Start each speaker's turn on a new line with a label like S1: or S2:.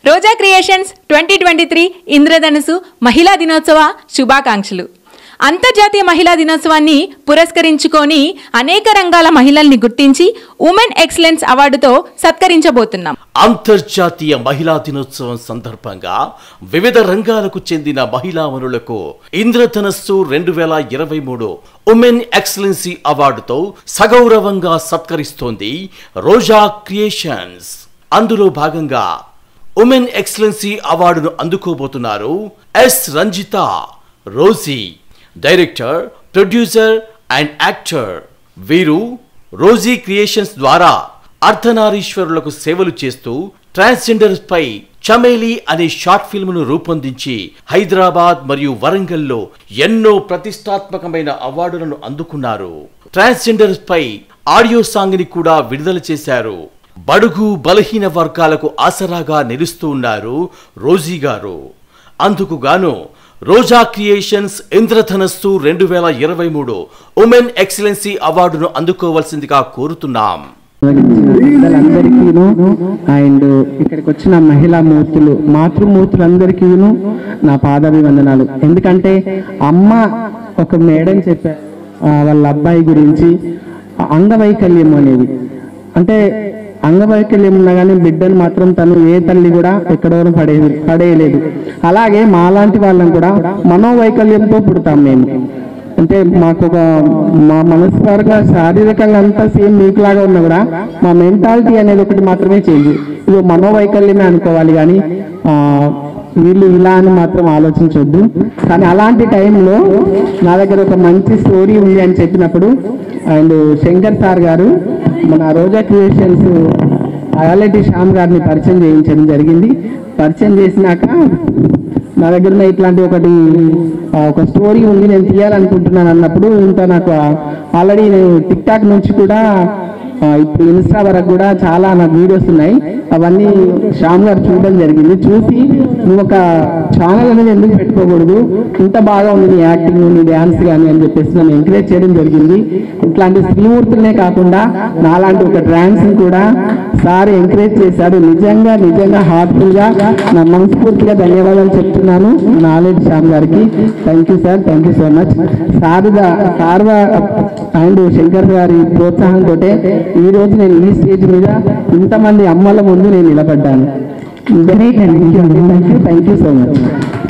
S1: రోజా creations twenty twenty three ఇంద్రధనుసు మహిళా దినోత్సవ శుభాకాంక్షలు అంతర్జాతీయ మహిళా దినోత్సవాన్ని పురస్కరించుకొని అనేక రంగాల మహిళల్ని గుర్తించి ఉమెన్ ఎక్సలెన్స్ అవార్డుతో సత్కరించబోతున్నాం
S2: అంతర్జాతీయ మహిళా దినోత్సవం సందర్భంగా వివిధ రంగాలకు చెందిన మహిళామణులకు ఇంద్రధనస్సు రెండు వేల ఇరవై మూడు ఉమెన్ ఎక్సలెన్సీ అవార్డుతో సగౌరవంగా సత్కరిస్తోంది రోజా క్రియేషన్స్ అందులో భాగంగా ఉమెన్ ఎక్సలెన్సీ అవార్డును అందుకోబోతున్నారు S Ranjitha Rosy director producer and actor వీరు రోజీ క్రియేషన్స్ ద్వారా అర్ధనారీశ్వరులకు సేవలు చేస్తూ ట్రాన్స్జెండర్ పై చమేలి అనే షార్ట్ ఫిల్మ్ ను రూపొందించి హైదరాబాద్ మరియు వరంగల్లో ఎన్నో ప్రతిష్టాత్మకమైన అవార్డులను అందుకున్నారు ట్రాన్స్జెండర్ పై ఆడియో సాంగ్ ని కూడా విడుదల చేశారు బడుగు బలహీన వర్గాలకు ఆసరాగా నిలుస్తూ ఉన్నారు రోజీ గారు అందుకు గాను రోజా క్రియేషన్స్ ఇంద్రధనస్సు రెండు వేల ఇరవై మూడు ఉమెన్ ఎక్సలెన్సీ అవార్డును అందుకోవాల్సిందిగా కోరుతున్నాం
S3: పెద్దలందరికీను అండ్ ఇక్కడికి వచ్చిన మహిళా మూర్తులు మాతృమూర్తులందరికీను నా పాదాభివందనాలు ఎందుకంటే అమ్మ ఒక మేడం చెప్పారు ఆ, వాళ్ళ అబ్బాయి గురించి అంగవైకల్యం అనేది అంటే అంగవైకల్యం ఉన్నా కానీ బిడ్డను మాత్రం తను ఏ తల్లి కూడా ఎక్కడో పడే పడేయలేదు అలాగే మాలాంటి వాళ్ళం కూడా మనోవైకల్యంతో పుడతాం మేము అంటే మాకు ఒక మా మనస్పరంగా శారీరకంగా అంతా సేమ్ మీకులాగా ఉన్నా కూడా మా మెంటాలిటీ అనేది ఒకటి మాత్రమే చేంజ్ ఇది మనోవైకల్యమే అనుకోవాలి కానీ ఆ, వీళ్ళు ఇలా అని మాత్రం ఆలోచించొద్దు కానీ అలాంటి టైంలో నా దగ్గర ఒక మంచి స్టోరీ ఉంది అని చెప్పినప్పుడు అండ్ శంకర్ సార్ గారు మన రోజా క్రియేషన్స్ అయాలటి శ్యామ్ గారిని పరిచయం చేయించడం జరిగింది పరిచయం చేసినాక నా దగ్గర ఉన్న ఇట్లాంటి ఒకటి ఆ, ఒక స్టోరీ ఉంది నేను తీయాలనుకుంటున్నాను అన్నప్పుడు ఇంకా నాకు ఆల్రెడీ నేను టిక్ టాక్ నుంచి కూడా ఆ, ఇప్పుడు ఇన్స్టా వరకు కూడా చాలా నాకు వీడియోస్ ఉన్నాయి అవన్నీ శ్యామ్ గారు చూడడం జరిగింది చూసి నువ్వు ఒక ఛానల్ అనేది ఎందుకు పెట్టుకోకూడదు ఇంత బాగా ఉంది నీ యాక్టింగ్ నీ డ్యాన్స్ కానీ అని చెప్పేసి నన్ను ఎంకరేజ్ చేయడం జరిగింది ఇట్లాంటి స్త్రీమూర్తులనే కాకుండా నాలాంటి ఒక డ్రాన్స్ కూడా సార్ ఎంకరేజ్ చేశాడు నిజంగా నిజంగా హార్ట్ఫుల్ గా నా మనస్ఫూర్తిగా ధన్యవాదాలు చెప్తున్నాను నాలెడ్జ్ శ్యామ్ గారికి thank you sir thank you so much Sarada Sarada and Shankar గారి ప్రోత్సాహంతో ఈ రోజు నేను ఈ స్టేజ్ మీద ఇంతమంది అమ్మల ముందు నేను నిలబడ్డాను thank you thank you so much